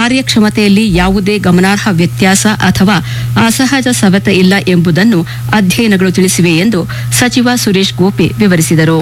ಕಾರ್ಯಕ್ಷಮತೆಯಲ್ಲಿ ಯಾವುದೇ ಗಮನಾರ್ಹ ವ್ಯತ್ಯಾಸ ಅಥವಾ ಅಸಹಜ ಸವೆತ ಇಲ್ಲ ಎಂಬುದನ್ನು ಅಧ್ಯಯನಗಳು ತಿಳಿಸಿವೆ ಎಂದು ಸಚಿವ ಸುರೇಶ್ ಗೋಪಿ ವಿವರಿಸಿದರು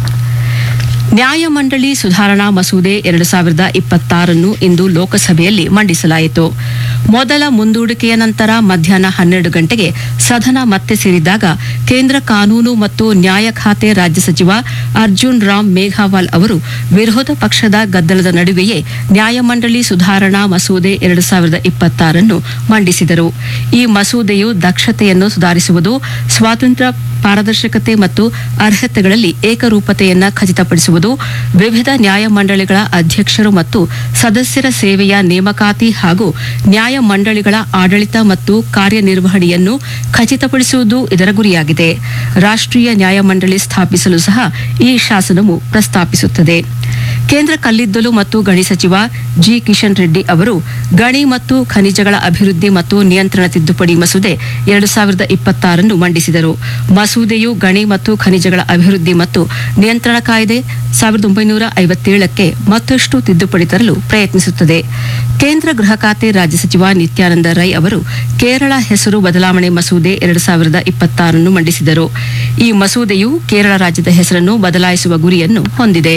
ನ್ಯಾಯಮಂಡಳಿ ಸುಧಾರಣಾ ಮಸೂದೆ ಎರಡು ಸಾವಿರದ ಇಪ್ಪತ್ತಾರನ್ನು ಇಂದು ಲೋಕಸಭೆಯಲ್ಲಿ ಮಂಡಿಸಲಾಯಿತು ಮೊದಲ ಮುಂದೂಡಿಕೆಯ ನಂತರ ಮಧ್ಯಾಹ್ನ ಹನ್ನೆರಡು ಗಂಟೆಗೆ ಸದನ ಮತ್ತೆ ಸೇರಿದಾಗ ಕೇಂದ್ರ ಕಾನೂನು ಮತ್ತು ನ್ಯಾಯ ಖಾತೆ ರಾಜ್ಯ ಸಚಿವ ಅರ್ಜುನ್ ರಾಮ್ ಮೇಘಾವಾಲ್ ಅವರು ವಿರೋಧ ಪಕ್ಷದ ಗದ್ದಲದ ನಡುವೆಯೇ ನ್ಯಾಯಮಂಡಳಿ ಸುಧಾರಣಾ ಮಸೂದೆ ಎರಡು ಸಾವಿರದ ಇಪ್ಪತ್ತಾರನ್ನು ಮಂಡಿಸಿದರು ಈ ಮಸೂದೆಯು ದಕ್ಷತೆಯನ್ನು ಸುಧಾರಿಸುವುದು ಸ್ವಾತಂತ್ರ್ಯ ಪಾರದರ್ಶಕತೆ ಮತ್ತು ಅರ್ಹತೆಗಳಲ್ಲಿ ಏಕರೂಪತೆಯನ್ನ ಖಚಿತಪಡಿಸುವುದು ವಿವಿಧ ನ್ಯಾಯಮಂಡಳಿಗಳ ಅಧ್ಯಕ್ಷರು ಮತ್ತು ಸದಸ್ಯರ ಸೇವೆಯ ನೇಮಕಾತಿ ಹಾಗೂ ನ್ಯಾಯಮಂಡಳಿಗಳ ಆಡಳಿತ ಮತ್ತು ಕಾರ್ಯನಿರ್ವಹಣೆಯನ್ನು ಖಚಿತಪಡಿಸುವುದು ಇದರ ಗುರಿಯಾಗಿದೆ ರಾಷ್ಟ್ರೀಯ ನ್ಯಾಯಮಂಡಳಿ ಸ್ಥಾಪಿಸಲು ಸಹ ಈ ಶಾಸನವು ಪ್ರಸ್ತಾಪಿಸುತ್ತದೆ ಕೇಂದ್ರ ಕಲ್ಲಿದ್ದಲು ಮತ್ತು ಗಣಿ ಸಚಿವ ಜಿ ಕಿಶನ್ ರೆಡ್ಡಿ ಅವರು ಗಣಿ ಮತ್ತು ಖನಿಜಗಳ ಅಭಿವೃದ್ಧಿ ಮತ್ತು ನಿಯಂತ್ರಣ ತಿದ್ದುಪಡಿ ಮಸೂದೆ ಎರಡು ಸಾವಿರದ ಇಪ್ಪತ್ತಾರನ್ನು ಮಂಡಿಸಿದರು ಮಸೂದೆಯು ಗಣಿ ಮತ್ತು ಖನಿಜಗಳ ಅಭಿವೃದ್ಧಿ ಮತ್ತು ನಿಯಂತ್ರಣ ಕಾಯ್ದೆ ಸಾವಿರದ ಒಂಬೈನೂರ ಐವತ್ತೇಳಕ್ಕೆ ಮತ್ತಷ್ಟು ತಿದ್ದುಪಡಿ ತರಲು ಪ್ರಯತ್ನಿಸುತ್ತದೆ ಕೇಂದ್ರ ಗೃಹ ಖಾತೆ ರಾಜ್ಯ ಸಚಿವ ನಿತ್ಯಾನಂದ ರೈ ಅವರು ಕೇರಳ ಹೆಸರು ಬದಲಾವಣೆ ಮಸೂದೆ ಎರಡು ಸಾವಿರದ ಇಪ್ಪತ್ತಾರನ್ನು ಮಂಡಿಸಿದರು ಈ ಮಸೂದೆಯು ಕೇರಳ ರಾಜ್ಯದ ಹೆಸರನ್ನು ಬದಲಾಯಿಸುವ ಗುರಿಯನ್ನು ಹೊಂದಿದೆ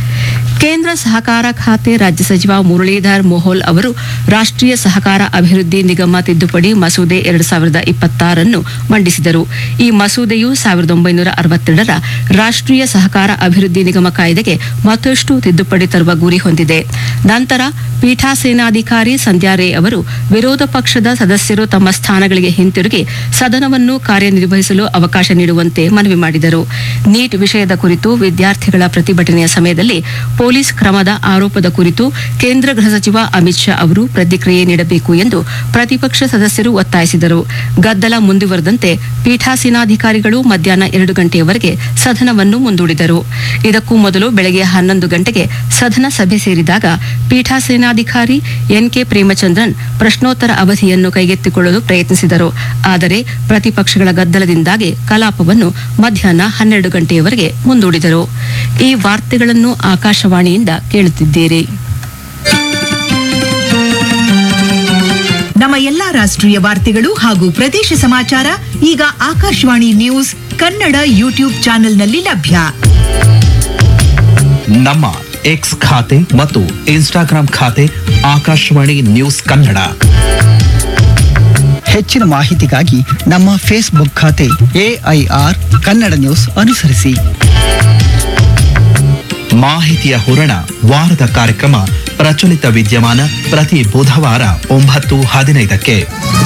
ಕೇಂದ್ರ ಸಹಕಾರ ಖಾತೆ ರಾಜ್ಯ ಸಚಿವ ಮುರಳೀಧರ್ ಮೋಹೋಲ್ ಅವರು ರಾಷ್ಟ್ರೀಯ ಸಹಕಾರ ಅಭಿವೃದ್ಧಿ ನಿಗಮ ತಿದ್ದುಪಡಿ ಮಸೂದೆ ಎರಡು ಸಾವಿರದ ಇಪ್ಪತ್ತಾರನ್ನು ಮಂಡಿಸಿದರು ಈ ಮಸೂದೆಯು ಸಾವಿರದ ಒಂಬೈನೂರ ಅರವತ್ತೆರಡರ ರಾಷ್ಟ್ರೀಯ ಸಹಕಾರ ಅಭಿವೃದ್ಧಿ ನಿಗಮ ಕಾಯ್ದೆಗೆ ಮತ್ತಷ್ಟು ತಿದ್ದುಪಡಿ ತರುವ ಗುರಿ ಹೊಂದಿದೆ ನಂತರ ಪೀಠಾಸೇನಾಧಿಕಾರಿ ಸಂಧ್ಯಾ ರೇ ಅವರು ವಿರೋಧ ಪಕ್ಷದ ಸದಸ್ಯರು ತಮ್ಮ ಸ್ಥಾನಗಳಿಗೆ ಹಿಂತಿರುಗಿ ಸದನವನ್ನು ಕಾರ್ಯನಿರ್ವಹಿಸಲು ಅವಕಾಶ ನೀಡುವಂತೆ ಮನವಿ ಮಾಡಿದರು ನೀಟ್ ವಿಷಯದ ಕುರಿತು ವಿದ್ಯಾರ್ಥಿಗಳ ಪ್ರತಿಭಟನೆಯ ಸಮಯದಲ್ಲಿ ಪೊಲೀಸ್ ಕ್ರಮದ ಆರೋಪದ ಕುರಿತು ಕೇಂದ್ರ ಗೃಹ ಸಚಿವ ಅಮಿತ್ ಶಾ ಅವರು ಪ್ರತಿಕ್ರಿಯೆ ನೀಡಬೇಕು ಎಂದು ಪ್ರತಿಪಕ್ಷ ಸದಸ್ಯರು ಒತ್ತಾಯಿಸಿದರು ಗದ್ದಲ ಮುಂದುವರೆದಂತೆ ಪೀಠಾಸೀನಾಧಿಕಾರಿಗಳು ಮಧ್ಯಾಹ್ನ ಎರಡು ಗಂಟೆಯವರೆಗೆ ಸದನವನ್ನು ಮುಂದೂಡಿದರು ಇದಕ್ಕೂ ಮೊದಲು ಬೆಳಗ್ಗೆ ಹನ್ನೊಂದು ಗಂಟೆಗೆ ಸದನ ಸಭೆ ಸೇರಿದಾಗ ಪೀಠಾಸೇನಾಧಿಕಾರಿ ಎನ್ಕೆ ಪ್ರೇಮಚಂದ್ರನ್ ಪ್ರಶ್ನೋತ್ತರ ಅವಧಿಯನ್ನು ಕೈಗೆತ್ತಿಕೊಳ್ಳಲು ಪ್ರಯತ್ನಿಸಿದರು ಆದರೆ ಪ್ರತಿಪಕ್ಷಗಳ ಗದ್ದಲದಿಂದಾಗಿ ಕಲಾಪವನ್ನು ಮಧ್ಯಾಹ್ನ ಹನ್ನೆರಡು ಗಂಟೆಯವರೆಗೆ ಮುಂದೂಡಿದರು ಈ ವಾರ್ತೆಗಳನ್ನು ಆಕಾಶವಾಣಿಯಿಂದ ಕೇಳುತ್ತಿದ್ದೀರಿ ನಮ್ಮ ಎಲ್ಲಾ ರಾಷ್ಟ್ರೀಯ ವಾರ್ತೆಗಳು ಹಾಗೂ ಪ್ರದೇಶ ಸಮಾಚಾರ ಈಗ ಆಕಾಶವಾಣಿ ನ್ಯೂಸ್ ಕನ್ನಡ ಯೂಟ್ಯೂಬ್ ಚಾನೆಲ್ನಲ್ಲಿ ಲಭ್ಯ ನಮ್ಮ ಎಕ್ಸ್ ಖಾತೆ ಮತ್ತು ಇನ್ಸ್ಟಾಗ್ರಾಂ ಖಾತೆ ಆಕಾಶವಾಣಿ ನ್ಯೂಸ್ ಕನ್ನಡ ಹೆಚ್ಚಿನ ಮಾಹಿತಿಗಾಗಿ ನಮ್ಮ ಫೇಸ್ಬುಕ್ ಖಾತೆ ಎಐಆರ್ ಕನ್ನಡ ನ್ಯೂಸ್ ಅನುಸರಿಸಿ ಮಾಹಿತಿಯ ಹೂರಣ ವಾರದ ಕಾರ್ಯಕ್ರಮ ಪ್ರಚಲಿತ ವಿದ್ಯಮಾನ ಪ್ರತಿ ಬುಧವಾರ ಒಂಬತ್ತು ಹದಿನೈದಕ್ಕೆ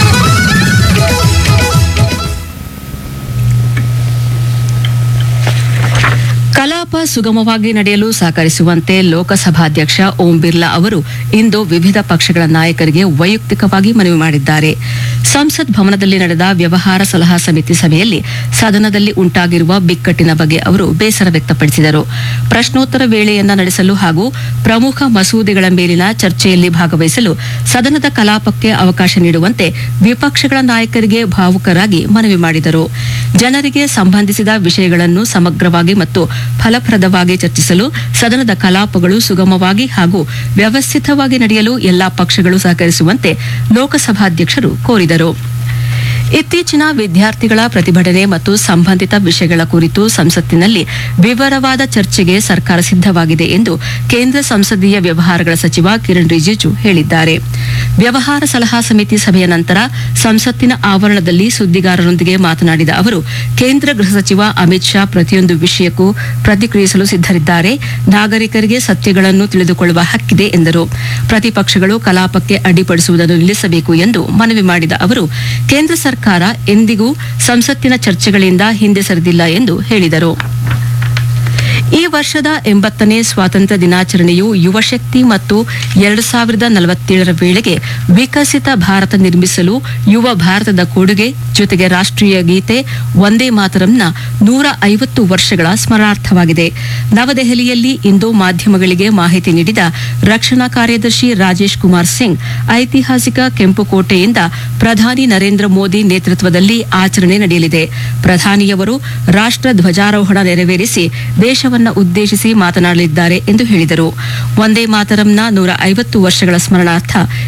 ಕಲಾಪ ಸುಗಮವಾಗಿ ನಡೆಯಲು ಸಹಕರಿಸುವಂತೆ ಲೋಕಸಭಾಧ್ಯಕ್ಷ ಓಂ ಬಿರ್ಲಾ ಅವರು ಇಂದು ವಿವಿಧ ಪಕ್ಷಗಳ ನಾಯಕರಿಗೆ ವೈಯಕ್ತಿಕವಾಗಿ ಮನವಿ ಮಾಡಿದ್ದಾರೆ ಸಂಸತ್ ಭವನದಲ್ಲಿ ನಡೆದ ವ್ಯವಹಾರ ಸಲಹಾ ಸಮಿತಿ ಸಭೆಯಲ್ಲಿ ಸದನದಲ್ಲಿ ಉಂಟಾಗಿರುವ ಬಿಕ್ಕಟ್ಟಿನ ಬಗ್ಗೆ ಅವರು ಬೇಸರ ವ್ಯಕ್ತಪಡಿಸಿದರು ಪ್ರಶ್ನೋತ್ತರ ವೇಳೆಯನ್ನ ನಡೆಸಲು ಹಾಗೂ ಪ್ರಮುಖ ಮಸೂದೆಗಳ ಮೇಲಿನ ಚರ್ಚೆಯಲ್ಲಿ ಭಾಗವಹಿಸಲು ಸದನದ ಕಲಾಪಕ್ಕೆ ಅವಕಾಶ ನೀಡುವಂತೆ ವಿಪಕ್ಷಗಳ ನಾಯಕರಿಗೆ ಭಾವುಕರಾಗಿ ಮನವಿ ಮಾಡಿದರು ಜನರಿಗೆ ಸಂಬಂಧಿಸಿದ ವಿಷಯಗಳನ್ನು ಸಮಗ್ರವಾಗಿ ಮತ್ತು ಫಲಪ್ರದವಾಗಿ ಚರ್ಚಿಸಲು ಸದನದ ಕಲಾಪಗಳು ಸುಗಮವಾಗಿ ಹಾಗೂ ವ್ಯವಸ್ಥಿತವಾಗಿ ನಡೆಯಲು ಎಲ್ಲಾ ಪಕ್ಷಗಳು ಸಹಕರಿಸುವಂತೆ ಲೋಕಸಭಾಧ್ಯಕ್ಷರು ಕೋರಿದರು ಇತ್ತೀಚಿನ ವಿದ್ಯಾರ್ಥಿಗಳ ಪ್ರತಿಭಟನೆ ಮತ್ತು ಸಂಬಂಧಿತ ವಿಷಯಗಳ ಕುರಿತು ಸಂಸತ್ತಿನಲ್ಲಿ ವಿವರವಾದ ಚರ್ಚೆಗೆ ಸರ್ಕಾರ ಸಿದ್ಧವಾಗಿದೆ ಎಂದು ಕೇಂದ್ರ ಸಂಸದೀಯ ವ್ಯವಹಾರಗಳ ಸಚಿವ ಕಿರಣ್ ರಿಜಿಜು ಹೇಳಿದ್ದಾರೆ ವ್ಯವಹಾರ ಸಲಹಾ ಸಮಿತಿ ಸಭೆಯ ನಂತರ ಸಂಸತ್ತಿನ ಆವರಣದಲ್ಲಿ ಸುದ್ದಿಗಾರರೊಂದಿಗೆ ಮಾತನಾಡಿದ ಅವರು ಕೇಂದ್ರ ಗೃಹ ಸಚಿವ ಅಮಿತ್ ಶಾ ಪ್ರತಿಯೊಂದು ವಿಷಯಕ್ಕೂ ಪ್ರತಿಕ್ರಿಯಿಸಲು ಸಿದ್ಧರಿದ್ದಾರೆ ನಾಗರಿಕರಿಗೆ ಸತ್ಯಗಳನ್ನು ತಿಳಿದುಕೊಳ್ಳುವ ಹಕ್ಕಿದೆ ಎಂದರು ಪ್ರತಿಪಕ್ಷಗಳು ಕಲಾಪಕ್ಕೆ ಅಡ್ಡಿಪಡಿಸುವುದನ್ನು ನಿಲ್ಲಿಸಬೇಕು ಎಂದು ಮನವಿ ಮಾಡಿದ ಅವರು ಕೇಂದ್ರ ಸರ್ಕಾರ ಎಂದಿಗೂ ಸಂಸತ್ತಿನ ಚರ್ಚೆಗಳಿಂದ ಹಿಂದೆ ಸರಿದಿಲ್ಲ ಎಂದು ಹೇಳಿದರು ಈ ವರ್ಷದ ಎಂಬತ್ತನೇ ಸ್ವಾತಂತ್ರ್ಯ ದಿನಾಚರಣೆಯು ಯುವಶಕ್ತಿ ಮತ್ತು ಎರಡು ಸಾವಿರದ ನಲವತ್ತೇಳರ ವೇಳೆಗೆ ವಿಕಸಿತ ಭಾರತ ನಿರ್ಮಿಸಲು ಯುವ ಭಾರತದ ಕೊಡುಗೆ ಜೊತೆಗೆ ರಾಷ್ಟ್ರೀಯ ಗೀತೆ ಒಂದೇ ಮಾತರಂನ ನೂರ ಐವತ್ತು ವರ್ಷಗಳ ಸ್ಮರಣಾರ್ಥವಾಗಿದೆ ನವದೆಹಲಿಯಲ್ಲಿ ಇಂದು ಮಾಧ್ಯಮಗಳಿಗೆ ಮಾಹಿತಿ ನೀಡಿದ ರಕ್ಷಣಾ ಕಾರ್ಯದರ್ಶಿ ರಾಜೇಶ್ ಕುಮಾರ್ ಸಿಂಗ್ ಐತಿಹಾಸಿಕ ಕೆಂಪುಕೋಟೆಯಿಂದ ಪ್ರಧಾನಿ ನರೇಂದ್ರ ಮೋದಿ ನೇತೃತ್ವದಲ್ಲಿ ಆಚರಣೆ ನಡೆಯಲಿದೆ ಪ್ರಧಾನಿಯವರು ರಾಷ್ಟ್ರ ಧ್ವಜಾರೋಹಣ ನೆರವೇರಿಸಿ ದೇಶವನ್ನ ಉದ್ದೇಶಿಸಿ ಮಾತನಾಡಲಿದ್ದಾರೆ ಎಂದು ಹೇಳಿದರು ಒಂದೇ ಮಾತರಂನ ನೂರ ಐವತ್ತು ವರ್ಷಗಳ ಸ್ಮರಣಾರ್ಥ